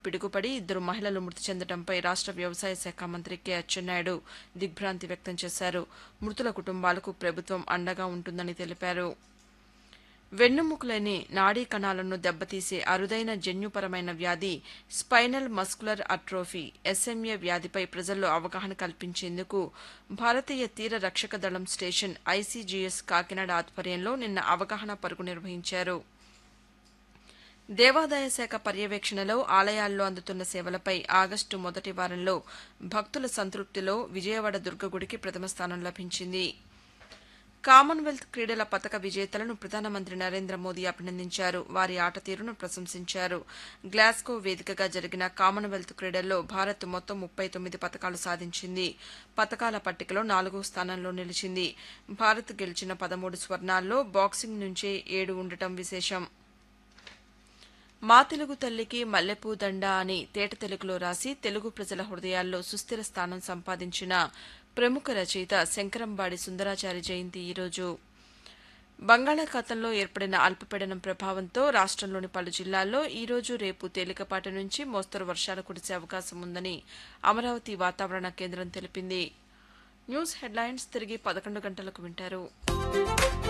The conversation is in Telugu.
పిడుగుపడి ఇద్దరు మహిళలు మృతి చెందడంపై రాష్ట్ర వ్యవసాయ శాఖ మంత్రి కె అచ్చెన్నాయుడు దిగ్భ్రాంతి వ్యక్తం చేశారు మృతుల కుటుంబాలకు ప్రభుత్వం అండగా ఉంటుందని తెలిపారు వెన్నుముకలేని నాడీ కణాలను దెబ్బతీసే అరుదైన జన్యుపరమైన వ్యాధి స్పైనల్ మస్కులర్ అట్రోఫీ ఎస్ఎంఏ వ్యాధిపై ప్రజల్లో అవగాహన కల్పించేందుకు భారతీయ తీర రక్షక దళం స్టేషన్ ఐసీజీఎస్ కాకినాడ ఆధ్వర్యంలో నిన్న అవగాహన పరుగు నిర్వహించారు దేవాదాయ శాఖ పర్యవేక్షణలో ఆలయాల్లో అందుతున్న సేవలపై ఆగస్టు మొదటి వారంలో భక్తుల సంతృప్తిలో విజయవాడ దుర్గగుడికి ప్రథమ స్థానం లభించింది కామన్వెల్త్ క్రీడల పతక విజేతలను ప్రధానమంత్రి నరేంద్ర మోదీ అభినందించారు వారి ఆట తీరును ప్రశంసించారు గ్లాస్గో వేదికగా జరిగిన కామన్వెల్త్ క్రీడల్లో భారత్ మొత్తం ముప్పై తొమ్మిది పతకాలు సాధించింది పతకాల పట్టికలో నాలుగో స్థానంలో నిలిచింది భారత్ గెలిచిన పదమూడు స్వర్ణాల్లో బాక్సింగ్ నుంచే ఏడు ఉండటం విశేషం మా తెలుగు తల్లికి మల్లెపూ దండ అని తేట తెలుగులో రాసి తెలుగు ప్రజల హృదయాల్లో సుస్థిర స్థానం సంపాదించిన ప్రముఖ రచయిత శంకరంబాడి సుందరాచారి జయంతి ఈరోజు బంగాళాఖాతంలో ఏర్పడిన అల్పపీడనం ప్రభావంతో రాష్ట్రంలోని పలు జిల్లాల్లో ఈరోజు రేపు తేలికపాటి నుంచి మోస్తరు వర్షాలు కురిసే అవకాశం ఉందని అమరావతి వాతావరణ కేంద్రం తెలిపింది న్యూస్ హెడ్లైన్స్ తిరిగి పదకొండు గంటలకు వింటారు